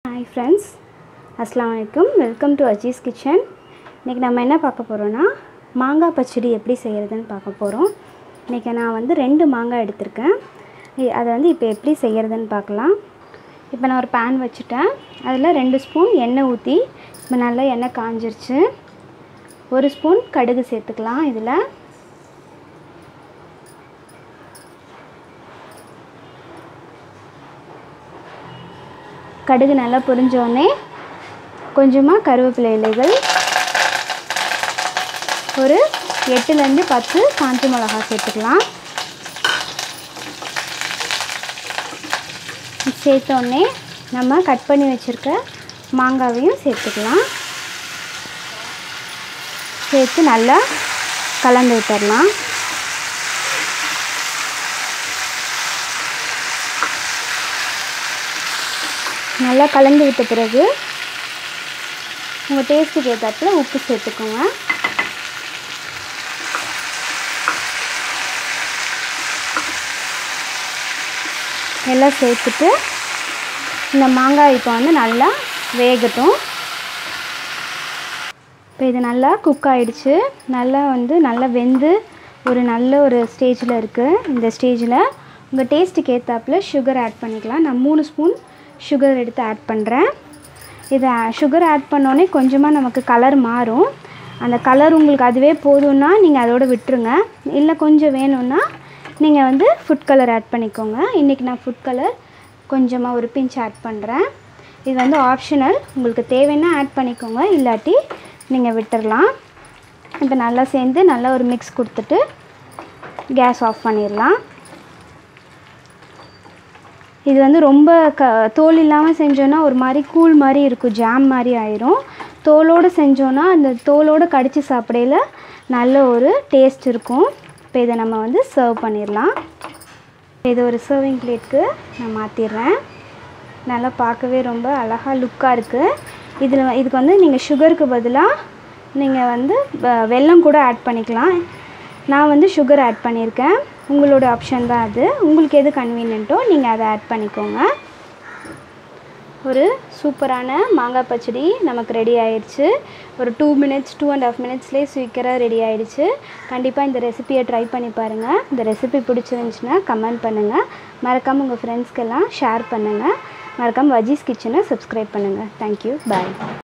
hi friends அஸ்லாம் வலைக்கும் welcome to Aziz kitchen இன்றைக்கி நம்ம என்ன பார்க்க போகிறோன்னா மாங்காய் பச்சடி எப்படி செய்கிறதுன்னு பார்க்க போகிறோம் இன்றைக்கி நான் வந்து ரெண்டு மாங்காய் எடுத்திருக்கேன் இ- அதை வந்து இப்போ எப்படி செய்கிறதுன்னு பார்க்கலாம் இப்போ நான் ஒரு பேன் வச்சுட்டேன் அதில் ரெண்டு ஸ்பூன் எண்ணெய் ஊற்றி இப்போ நல்லா எண்ணெய் காஞ்சிருச்சு ஒரு ஸ்பூன் கடுகு சேர்த்துக்கலாம் இதில் கடுகு நல்லா பொரிஞ்சோடனே கொஞ்சமாக கருவேப்பிலை இலைகள் ஒரு எட்டுலேருந்து பத்து காஞ்ச மிளகா சேர்த்துக்கலாம் சேர்த்தோடனே நம்ம கட் பண்ணி வச்சுருக்க மாங்காவையும் சேர்த்துக்கலாம் சேர்த்து நல்லா கலந்து விட்டுடலாம் நல்லா கலந்து விட்ட பிறகு உங்கள் டேஸ்ட்டுக்கு ஏற்றாப்புல உப்பு சேர்த்துக்கோங்க எல்லாம் சேர்த்துட்டு இந்த மாங்காய் இப்போ வந்து நல்லா வேகட்டும் இப்போ இது நல்லா குக் ஆயிடுச்சு நல்லா வந்து நல்லா வெந்து ஒரு நல்ல ஒரு ஸ்டேஜில் இருக்குது இந்த ஸ்டேஜில் உங்கள் டேஸ்ட்டுக்கு ஏற்றாப்புல சுகர் ஆட் பண்ணிக்கலாம் நான் மூணு ஸ்பூன் சுகர் எடுத்து ஆட் பண்ணுறேன் இதை சுகர் ஆட் பண்ணோடனே கொஞ்சமாக நமக்கு கலர் மாறும் அந்த கலர் உங்களுக்கு அதுவே போதும்னா நீங்கள் அதோட விட்டுருங்க இல்லை கொஞ்சம் வேணும்னா நீங்கள் வந்து ஃபுட் கலர் ஆட் பண்ணிக்கோங்க இன்றைக்கி நான் ஃபுட் கலர் கொஞ்சமாக ஒரு பிஞ்ச் ஆட் பண்ணுறேன் இது வந்து ஆப்ஷனல் உங்களுக்கு தேவைன்னா ஆட் பண்ணிக்கோங்க இல்லாட்டி நீங்கள் விட்டுறலாம் இப்போ நல்லா சேர்ந்து நல்லா ஒரு மிக்ஸ் கொடுத்துட்டு கேஸ் ஆஃப் பண்ணிடலாம் இது வந்து ரொம்ப க தோல் இல்லாமல் செஞ்சோன்னா ஒரு மாதிரி கூழ் மாதிரி இருக்கும் ஜாம் மாதிரி ஆயிரும் தோலோடு செஞ்சோன்னா அந்த தோலோடு கடித்து சாப்பிடையில நல்ல ஒரு டேஸ்ட் இருக்கும் இப்போ இதை நம்ம வந்து சர்வ் பண்ணிடலாம் இது ஒரு சர்விங் பிளேட்க்கு நான் மாற்றிடுறேன் நல்லா பார்க்கவே ரொம்ப அழகாக லுக்காக இருக்குது இதில் இதுக்கு வந்து நீங்கள் சுகருக்கு பதிலாக நீங்கள் வந்து வ- வெல்லம் கூட ஆட் பண்ணிக்கலாம் நான் வந்து சுகர் ஆட் பண்ணியிருக்கேன் உங்களோட ஆப்ஷன் தான் அது உங்களுக்கு எது கன்வீனியன்ட்டோ நீங்கள் அதை ஆட் பண்ணிக்கோங்க ஒரு சூப்பரான மாங்காய் பச்சடி நமக்கு ரெடி ஆயிடுச்சு ஒரு two minutes two and half மினிட்ஸ்லேயே சீக்கிரம் ரெடி ஆயிடுச்சு கண்டிப்பாக இந்த ரெசிபியை ட்ரை பண்ணி பாருங்கள் இந்த ரெசிபி பிடிச்சிருந்துச்சுன்னா கமெண்ட் பண்ணுங்கள் மறக்காமல் உங்கள் ஃப்ரெண்ட்ஸ்க்கெல்லாம் ஷேர் பண்ணுங்கள் மறக்காமல் வஜீஸ் கிச்சனை சப்ஸ்கிரைப் பண்ணுங்கள் தேங்க்யூ பாய்